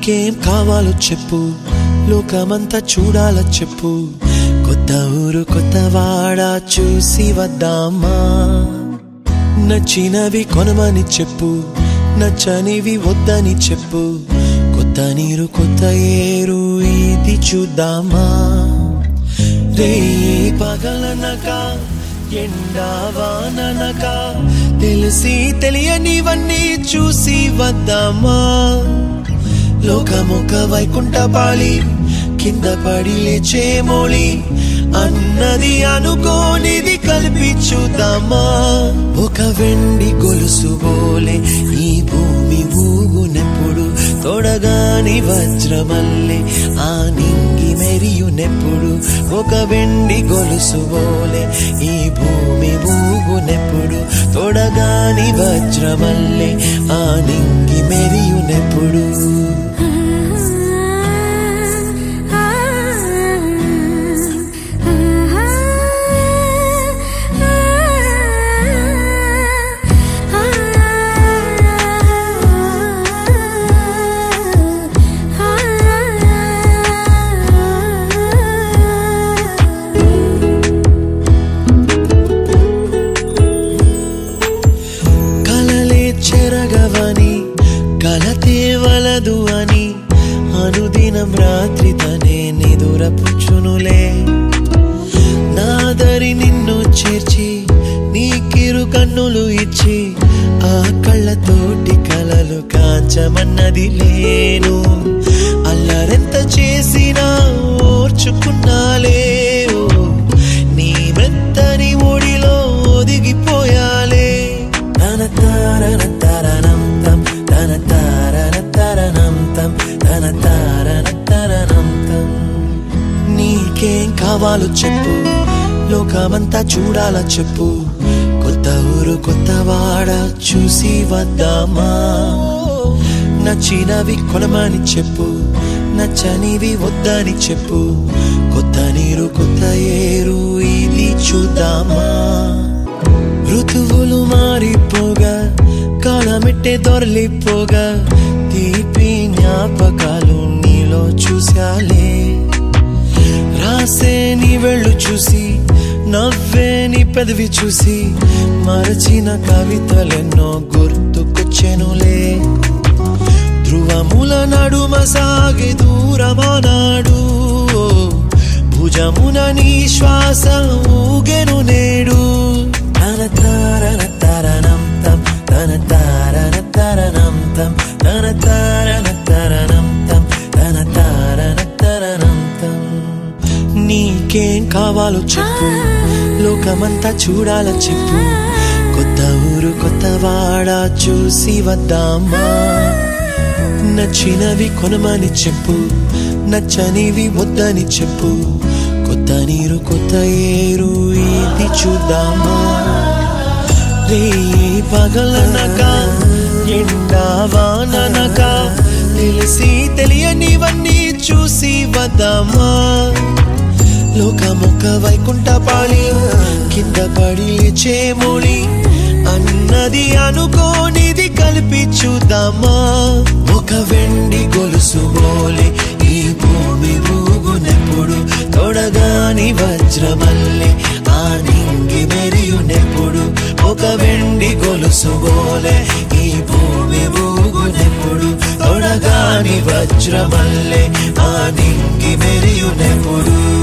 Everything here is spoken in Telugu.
నీకేం కావాలో చెప్పు లోకమంతా చూడాల చెప్పు కొత్త ఊరు కొత్త వాడ చూసి వద్దామా నచ్చినవి కొనమని చెప్పు నచ్చనివి వద్దని చెప్పు కొత్త నీరు కొత్త ఏరు ఇది చూద్దామా రే పగలనక ఎండావాననక తెలిసి తెలియనివన్నీ చూసి వద్దామా లోకమొక వైకుంఠ పాళి కింద పడి లేచే మోళి అన్నది అనుకోనిది కల్పించుదామా ఒక వెండి గొలుసు బోలే ఈ భూమి ఊగునెప్పుడు తొడగాని వజ్రమల్లే ఆ నింగి మెరియునెప్పుడు ఒక వెండి గొలుసు బోలే ఈ భూమి ఊగునెప్పుడు తొడగాని వజ్రమల్లే ఆ నింగి మెరియునెప్పుడు కలలే చెరగవని కలతే వలదు అని అనుదినం రాత్రి తనే నిదురపుచ్చునులే నాదరి నిన్ను చేర్చి నీ కిరు కన్నులు ఇచ్చి ఆ కళ్ళతోటి కలలు కాంచమన్నది లేను అల్లరెంత చేసినా ఓర్చుకున్నాలే ఓ, నీ మెత్తని ఒడిలో ఒదిగిపోయాలే తన తారన తరణం తం తన తారన తరణం తం తన తారన తరణం తం నీకేం కావాలో చెప్పు లోకమంతా చూడాల చెప్పు కొత్త ఊరు కొత్త వాడ చూసి వద్దామా నచ్చినవి కొనమని చెప్పు నచ్చనివి వద్దని చెప్పు కొత్త నీరు కొత్త ఏరు ఇది చూద్దామా ఋతువులు మారిపోగా కాలమెట్టే దొరలిపోగా తీపి జ్ఞాపకాలు నీలో చూశాలే రాసే నీ వెళ్ళు చూసి నవ్వే నీ పెదవి చూసి మరచిన కవితలెన్నో గుర్తుకొచ్చెనులే ధ్రువముల నడుమ సాగే దూరమానాడు భుజమున నీ శ్వాస ఊగెను నేడు తన తారన తరణం తం తన తారన తరణం తం తన తారన తరణం తం తన తారన తరణం తం నీకేం కావాలో చెప్పు లోకమంతా చూడాల చెప్పు కొత్త ఊరు కొత్త వాడ చూసి వద్దామా నచ్చినవి కొనమని చెప్పు నచ్చనివి వద్దని చెప్పు కొత్త నీరు కొత్త ఏరు ఇది చూద్దామా రే పగలనక ఎండా వాననక తెలిసి తెలియనివన్నీ చూసి వద్దామా లోకమొక్క వైకుంఠ పాళి కింద పడి లేచే మూలి అన్నది అనుకోనిది కలిపి చూద్దామా ఒక వెండి గొలుసు బోలే ఈ భూమి ఊగునెప్పుడు తొడగాని వజ్రమల్లే ఆ నింగి మెరియునెప్పుడు ఒక వెండి గొలుసు బోలే ఈ భూమి ఊగునెప్పుడు తొడగాని వజ్రమల్లే ఆ నింగి మెరియునెప్పుడు